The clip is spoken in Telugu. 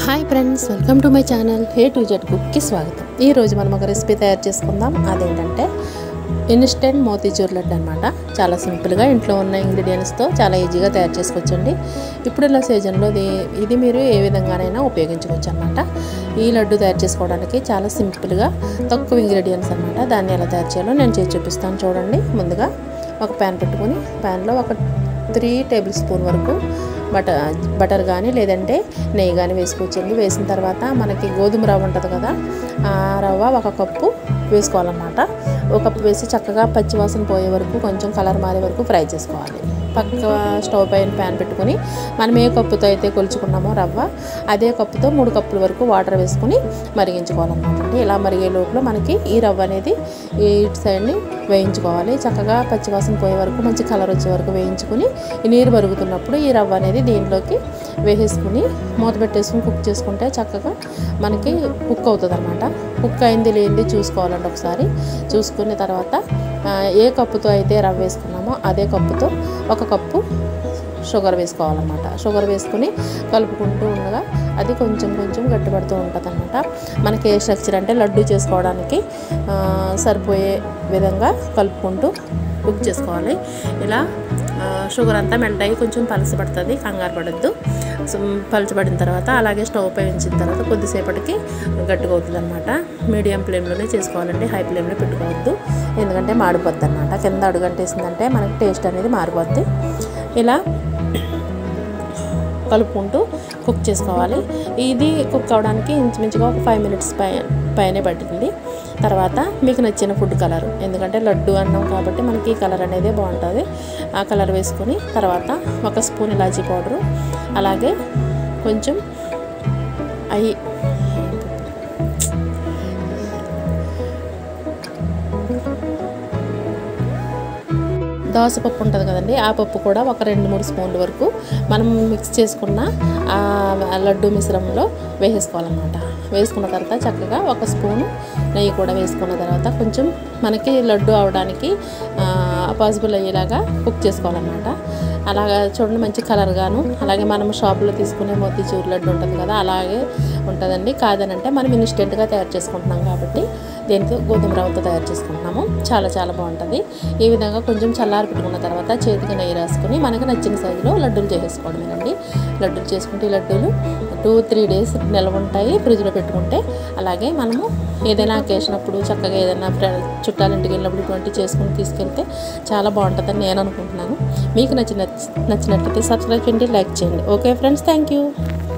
hi friends welcome to my channel A to Z కుక్కి స్వాగతం ఈరోజు మనం ఒక రెసిపీ తయారు చేసుకుందాం అదేంటంటే ఇన్స్టెంట్ మోతీచూర్ లడ్డు అనమాట చాలా సింపుల్గా ఇంట్లో ఉన్న ఇంగ్రీడియంట్స్తో చాలా ఈజీగా తయారు చేసుకోవచ్చండి ఇప్పుడున్న సీజన్లో ఇది ఇది మీరు ఏ విధంగానైనా ఉపయోగించుకోవచ్చు అనమాట ఈ లడ్డు తయారు చేసుకోవడానికి చాలా సింపుల్గా తక్కువ ఇంగ్రీడియంట్స్ అనమాట దాన్ని ఎలా తయారు చేయాలో నేను చేసి చూపిస్తాను చూడండి ముందుగా ఒక ప్యాన్ పెట్టుకొని ప్యాన్లో ఒక త్రీ టేబుల్ స్పూన్ వరకు బటర్ బటర్ కానీ లేదంటే నెయ్యి కానీ వేసుకోవచ్చండి వేసిన తర్వాత మనకి గోధుమ రవ్వ ఉంటుంది కదా ఆ రవ్వ ఒక కప్పు వేసుకోవాలన్నమాట ఒక కప్పు వేసి చక్కగా పచ్చివాసన పోయే వరకు కొంచెం కలర్ మారే వరకు ఫ్రై చేసుకోవాలి పక్క స్టవ్ పైన ప్యాన్ పెట్టుకొని మనం ఏ కప్పుతో అయితే కొలుచుకున్నామో రవ్వ అదే కప్పుతో మూడు కప్పుల వరకు వాటర్ వేసుకొని మరిగించుకోవాలన్నమాట అండి ఇలా మరిగే లోపల మనకి ఈ రవ్వ అనేది ఈ ఇటు సైడ్ని వేయించుకోవాలి చక్కగా పచ్చివాసన పోయే వరకు మంచి కలర్ వచ్చే వరకు వేయించుకొని ఈ నీరు మరుగుతున్నప్పుడు ఈ రవ్వ అనేది దీంట్లోకి వేసేసుకుని మూత పెట్టేసుకుని కుక్ చేసుకుంటే చక్కగా మనకి కుక్ అవుతుంది అనమాట కుక్ అయింది లేనిది చూసుకోవాలండి ఒకసారి చూసుకున్న తర్వాత ఆ, ఏ కప్పుతో అయితే రవ్వ వేసుకున్నామో అదే కప్పుతో ఒక కప్పు షుగర్ వేసుకోవాలన్నమాట షుగర్ వేసుకుని కలుపుకుంటూ ఉండగా అది కొంచెం కొంచెం గట్టిపడుతూ ఉంటుంది అనమాట మనకి ఏ స్ట్రక్చర్ అంటే లడ్డు చేసుకోవడానికి ఆ, సరిపోయే విధంగా కలుపుకుంటూ కుక్ చేసుకోవాలి ఇలా ఆ, షుగర్ అంతా మెల్ట్ అయ్యి కొంచెం పలసపడుతుంది కంగారు పడద్దు సో పలచబడిన తర్వాత అలాగే స్టవ్ పై ఉంచిన తర్వాత కొద్దిసేపటికి గట్టిగా అవుతుంది అనమాట మీడియం ఫ్లేమ్లోనే చేసుకోవాలండి హై ఫ్లేమ్లో పెట్టుకోవద్దు ఎందుకంటే మాడిపోద్ది అనమాట కింద అడుగంటేసిందంటే మనకి టేస్ట్ అనేది మారిపోద్ది ఇలా కలుపుకుంటూ కుక్ చేసుకోవాలి ఇది కుక్ అవడానికి ఇంచుమించుగా ఒక ఫైవ్ మినిట్స్ పై పైనే పడుతుంది తర్వాత మీకు నచ్చిన ఫుడ్ కలర్ ఎందుకంటే లడ్డు అన్నం కాబట్టి మనకి ఈ కలర్ అనేది బాగుంటుంది ఆ కలర్ వేసుకొని తర్వాత ఒక స్పూన్ ఇలాచీ పౌడరు అలాగే కొంచెం అయి దోసపప్పు ఉంటుంది కదండి ఆ పప్పు కూడా ఒక రెండు మూడు స్పూన్ల వరకు మనం మిక్స్ చేసుకున్న ఆ లడ్డు మిశ్రమంలో వేసేసుకోవాలన్నమాట వేసుకున్న తర్వాత చక్కగా ఒక స్పూను నెయ్యి కూడా వేసుకున్న తర్వాత కొంచెం మనకి లడ్డు అవడానికి పాసిబుల్ అయ్యేలాగా కుక్ చేసుకోవాలన్నమాట అలాగా చూడండి మంచి కలర్గాను అలాగే మనం షాప్లో తీసుకునే మోతీచూర్ లడ్డు ఉంటుంది కదా అలాగే ఉంటుందండి కాదనంటే మనం ఇన్స్టెంట్గా తయారు చేసుకుంటున్నాం కాబట్టి దీంతో గోధుమ రవ్వతో తయారు చేసుకుంటున్నాము చాలా చాలా బాగుంటుంది ఈ విధంగా కొంచెం చల్లారి పెట్టుకున్న తర్వాత చేతికి నెయ్యి రాసుకొని మనకు నచ్చిన సైజులో లడ్డూలు చేసేసుకోవడమేనండి లడ్డూలు చేసుకుంటే ఈ లడ్డూలు టూ త్రీ డేస్ నిల్వ ఉంటాయి ఫ్రిడ్జ్లో పెట్టుకుంటే అలాగే మనము ఏదైనా అకేషన్ అప్పుడు చక్కగా ఏదైనా ఫ్రెండ్ చుట్టాల ఇంటికి వెళ్ళినప్పుడు ఇటువంటి చేసుకుని తీసుకెళ్తే చాలా బాగుంటుందని నేను అనుకుంటున్నాను మీకు నచ్చిన నచ్చినట్లయితే సబ్స్క్రైబ్ చేయండి లైక్ చేయండి ఓకే ఫ్రెండ్స్ థ్యాంక్ యూ